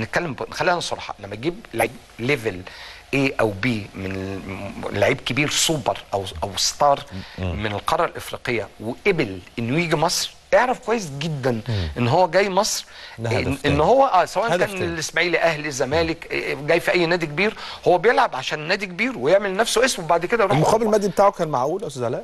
نتكلم ب- خلينا نصرح لما تجيب لعيب ليفل A او B من ال- لعيب كبير سوبر او او ستار من القاره الافريقيه وقبل انه يجي مصر اعرف كويس جدا ان هو جاي مصر ده هدف ان, تاني. إن هو اه سواء هدف كان تاني. الاسماعيلي اهلي زمالك إيه، جاي في اي نادي كبير هو بيلعب عشان نادي كبير ويعمل نفسه اسم وبعد كده يروح المقابل أوروبا. المادي بتاعه كان معقول يا استاذ علاء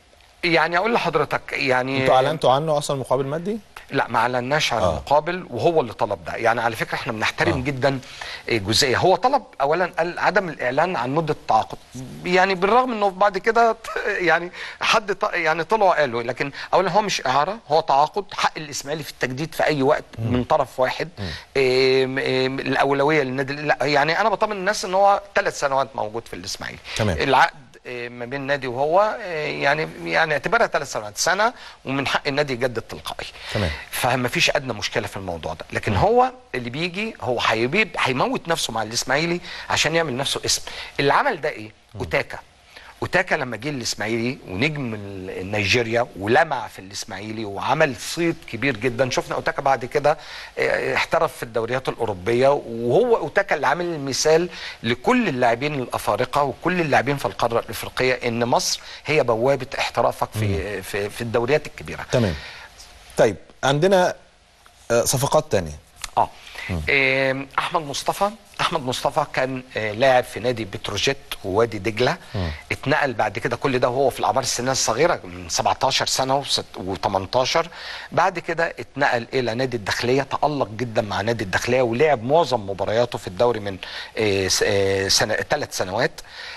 يعني اقول لحضرتك يعني انتوا اعلنتوا عنه اصلا مقابل مادي لا ما اعلناش عن آه. المقابل وهو اللي طلب ده يعني على فكره احنا بنحترم آه. آه. جدا إيه، جزئيه هو طلب اولا قال عدم الاعلان عن مده التعاقد يعني بالرغم انه بعد كده يعني حد ط- يعني طلعوا قالوا لكن اولا هو مش اعاره هو تعاقد حق الاسماعيلي في التجديد في اي وقت من طرف واحد إيه إيه الاولويه للنادي لا يعني انا بطمن الناس ان هو ثلاث سنوات موجود في الاسماعيلي تمام. العقد إيه، ما بين النادي وهو إيه، يعني يعني اعتبرها ثلاث سنوات سنه ومن حق النادي يجدد تلقائي تمام. فما فيش ادنى مشكله في الموضوع ده لكن هو اللي بيجي هو هيبيب هيموت نفسه مع الاسماعيلي عشان يعمل نفسه اسم اللي عمل ده ايه اوتاكا اوتاكا لما جه الاسماعيلي ونجم ال- نيجيريا ولمع في الاسماعيلي وعمل صيت كبير جدا شفنا اوتاكا بعد كده اه، احترف في الدوريات الاوروبيه وهو اوتاكا اللي عامل المثال لكل اللاعبين الافارقه وكل اللاعبين في القاره الافريقيه ان مصر هي بوابه احترافك في في, في الدوريات الكبيره تمام طيب عندنا آه، صفقات تانية اه آم، احمد مصطفى احمد مصطفى كان آه، لاعب في نادي بتروجيت ووادي دجله اتنقل بعد كده كل ده وهو في الاعمار السنيه الصغيره من 17 سنه و18 بعد كده اتنقل الى نادي الداخليه تالق جدا مع نادي الداخليه ولعب معظم مبارياته في الدوري من آه، س- آه، سنه ثلاث سنوات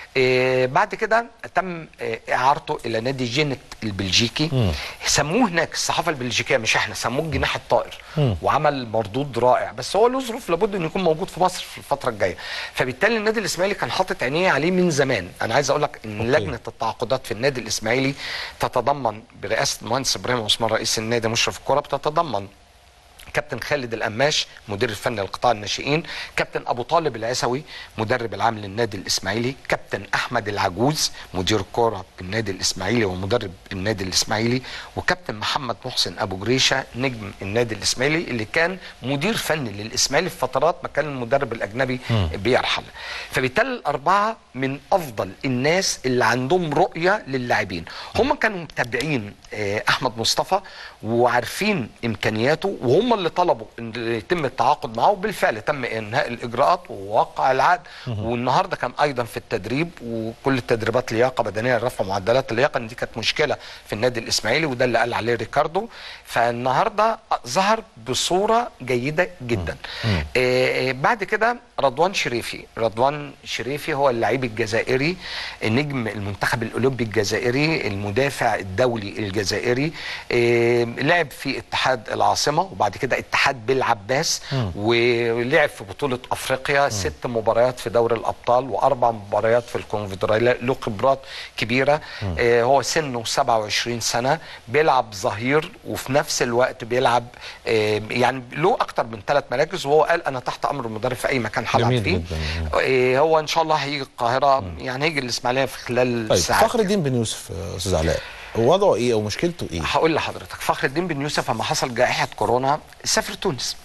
آه، بعد كده تم آه، اعارته الى نادي جينت البلجيكي سموه هناك الصحافه البلجيكيه مش احنا سموه الجناح الطائر وعمل مردود رائع بس هو له ظروف لابد انه يكون موجود في مصر في الفتره الجايه فبالتالي النادي الاسماعيلي كان حاطط عينيه عليه من زمان انا عايز اقول لك ان أوكي. لجنه التعاقدات في النادي الاسماعيلي تتضمن برئاسه المهندس ابراهيم عثمان رئيس النادي مشرف الكره بتتضمن كابتن خالد القماش مدير الفني لقطاع الناشئين كابتن ابو طالب العسوي مدرب العام للنادي الاسماعيلي كابتن احمد العجوز مدير الكوره بالنادي الاسماعيلي ومدرب النادي الاسماعيلي وكابتن محمد محسن ابو جريشه نجم النادي الاسماعيلي اللي كان مدير فني للاسماعيلي في فترات ما كان المدرب الاجنبي بيرحل فبالتالي الاربعه من افضل الناس اللي عندهم رؤيه للاعبين هم كانوا متابعين آه، احمد مصطفى وعارفين امكانياته وهم اللي طلبوا ان يتم التعاقد معه وبالفعل تم انهاء الاجراءات ووقع العقد والنهارده كان ايضا في التدريب وكل التدريبات لياقه بدنيه لرفع معدلات اللياقه ان دي كانت مشكله في النادي الاسماعيلي وده اللي قال عليه ريكاردو فالنهارده ظهر بصوره جيده جدا آه، آه، بعد كده رضوان شريفي رضوان شريفي هو اللعيب الجزائري نجم المنتخب الاولمبي الجزائري المدافع الدولي الجزائري آه، لعب في اتحاد العاصمه وبعد كده اتحاد بالعباس ولعب في بطوله افريقيا ست مباريات في دوري الابطال واربع مباريات في الكونفدراليه له خبرات كبيره آه، هو سنه 27 سنه بيلعب ظهير وفي نفس الوقت بيلعب آه، يعني له اكتر من ثلاث مراكز وهو قال انا تحت امر المدرب في اي مكان هلعب جميل فيه جدا. آه، هو ان شاء الله هيجي القاهره يعني هيجي الاسماعيليه في خلال طيب ساعات فخر الدين بن يوسف آه، استاذ علاء وضعه ايه او مشكلته ايه هقول لحضرتك فخر الدين بن يوسف لما حصل جائحه كورونا سافر تونس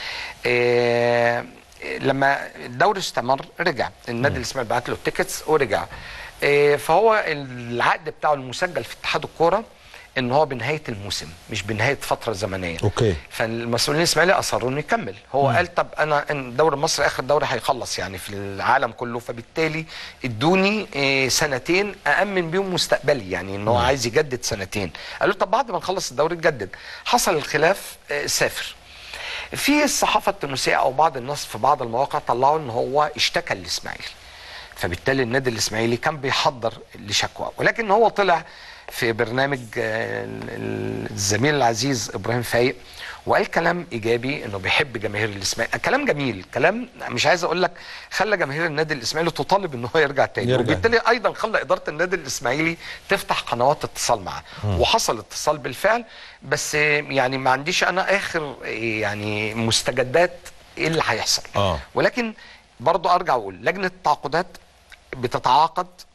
إيه لما الدوري استمر رجع النادي الاسماعيلي بعت له التيكتس ورجع إيه فهو العقد بتاعه المسجل في اتحاد الكوره ان هو بنهايه الموسم مش بنهايه فتره زمنيه أوكي. فالمسؤولين الاسماعيلي اصروا انه يكمل هو قال طب انا إن الدوري المصري اخر دوري هيخلص يعني في العالم كله فبالتالي ادوني إيه، سنتين اامن بيهم مستقبلي يعني ان هو عايز يجدد سنتين قالوا طب بعد ما نخلص الدوري تجدد حصل الخلاف آه، سافر في الصحافه التونسيه او بعض الناس في بعض المواقع طلعوا ان هو اشتكى الاسماعيلي فبالتالي النادي الاسماعيلي كان بيحضر لشكوى ولكن هو طلع في برنامج آه، ال- ال- الزميل العزيز ابراهيم فايق وقال كلام ايجابي انه بيحب جماهير الاسماعيلي كلام جميل كلام مش عايز اقول لك خلى جماهير النادي الاسماعيلي تطالب ان هو يرجع تاني يرجع. وبالتالي ايضا خلى اداره النادي الاسماعيلي تفتح قنوات اتصال معاه وحصل اتصال بالفعل بس يعني ما عنديش انا اخر يعني مستجدات ايه اللي هيحصل آه. ولكن برضو ارجع اقول لجنه التعاقدات بتتعاقد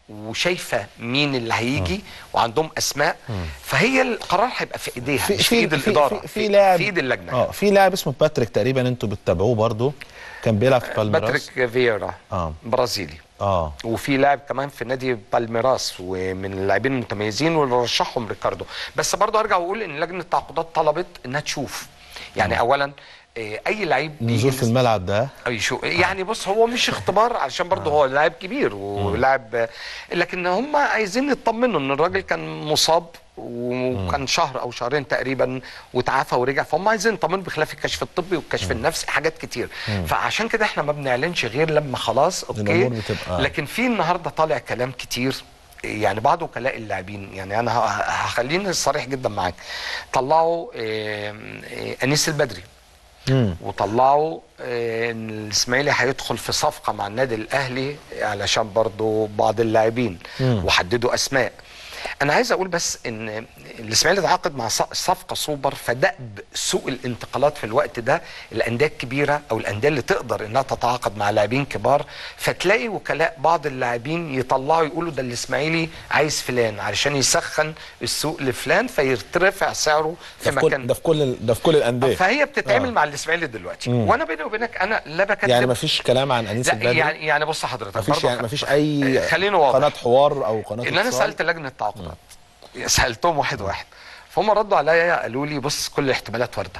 وشايفه مين اللي هيجي وعندهم اسماء فهي القرار هيبقى في ايديها مش في ايد الاداره في, في لاعب في ايد اللجنه اه في لاعب اسمه باتريك تقريبا انتوا بتتابعوه برضو كان بيلعب في بالميراس باتريك فييرا آه. برازيلي اه وفي لاعب كمان في نادي بالميراس ومن اللاعبين المتميزين واللي رشحهم ريكاردو بس برضه ارجع واقول ان لجنه التعاقدات طلبت انها تشوف يعني اولا آه، اي لعيب نزول بيجي في الملعب ده اي شو يعني بص هو مش اختبار علشان برضه هو لاعب كبير ولاعب لكن هم عايزين يطمنوا ان الراجل كان مصاب وكان شهر او شهرين تقريبا وتعافى ورجع فهم عايزين يطمنوا بخلاف الكشف الطبي والكشف النفسي حاجات كتير فعشان كده احنا ما بنعلنش غير لما خلاص اوكي الأمور بتبقى- لكن في النهارده طالع كلام كتير يعني بعض وكلاء اللاعبين يعني انا ه- هخليني صريح جدا معاك طلعوا آه، آه، انيس البدري مم. وطلعوا آه، ان الاسماعيلي هيدخل في صفقه مع النادي الاهلي علشان برضو بعض اللاعبين وحددوا اسماء انا عايز اقول بس ان الاسماعيلي تعاقد مع ص- صفقه سوبر فدأب سوق الانتقالات في الوقت ده الانديه الكبيره او الانديه اللي تقدر انها تتعاقد مع لاعبين كبار فتلاقي وكلاء بعض اللاعبين يطلعوا يقولوا ده الاسماعيلي عايز فلان علشان يسخن السوق لفلان فيرتفع سعره في ده في كل مكان ده في كل ده في كل الانديه فهي بتتعمل آه. مع الاسماعيلي دلوقتي وانا بيني وبينك انا لا بكذب يعني ما فيش كلام عن انيس لا البدري يعني يعني بص حضرتك ما فيش برضه يعني ما فيش اي خليني واضح. قناه حوار او قناه ان انا اتصال؟ سالت لجنه التعاقدات سالتهم واحد واحد فهم ردوا عليا قالوا لي بص كل الاحتمالات وارده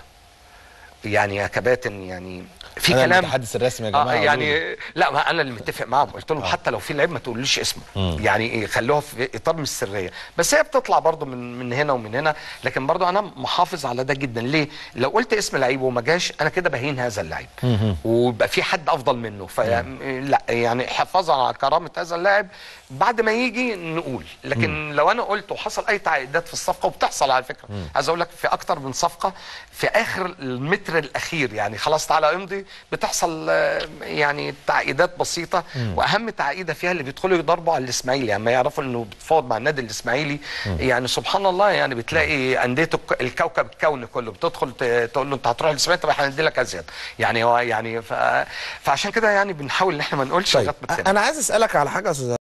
يعني يا كباتن يعني في أنا كلام المتحدث الرسمي يا آه جماعه قولوا لي. يعني لا ما انا اللي متفق معاهم قلت لهم حتى لو في لعيب ما تقوليش اسمه يعني إيه، خلوها في اطار من السريه بس هي بتطلع برضو من من هنا ومن هنا لكن برضو انا محافظ على ده جدا ليه لو قلت اسم لعيب وما جاش انا كده بهين هذا اللعيب ويبقى في حد افضل منه فلا يعني حفاظا على كرامه هذا اللاعب بعد ما يجي نقول لكن لو انا قلت وحصل اي تعقيدات في الصفقه وبتحصل على فكره عايز اقول لك في اكتر من صفقه في اخر المتر الاخير يعني خلاص تعالى امضي بتحصل آه، يعني تعقيدات بسيطه واهم تعقيده فيها اللي بيدخلوا يضربوا على الاسماعيلي يعني يعرفوا انه بتفاوض مع النادي الاسماعيلي يعني سبحان الله يعني بتلاقي انديه الك- الكوكب الكوني كله بتدخل ت- تقول له انت هتروح الاسماعيلي طب احنا هندي لك ازيد يعني هو يعني ف... فعشان كده يعني بنحاول ان احنا ما نقولش طيب لغايه ما تسمع. انا عايز اسالك على حاجه يا استاذ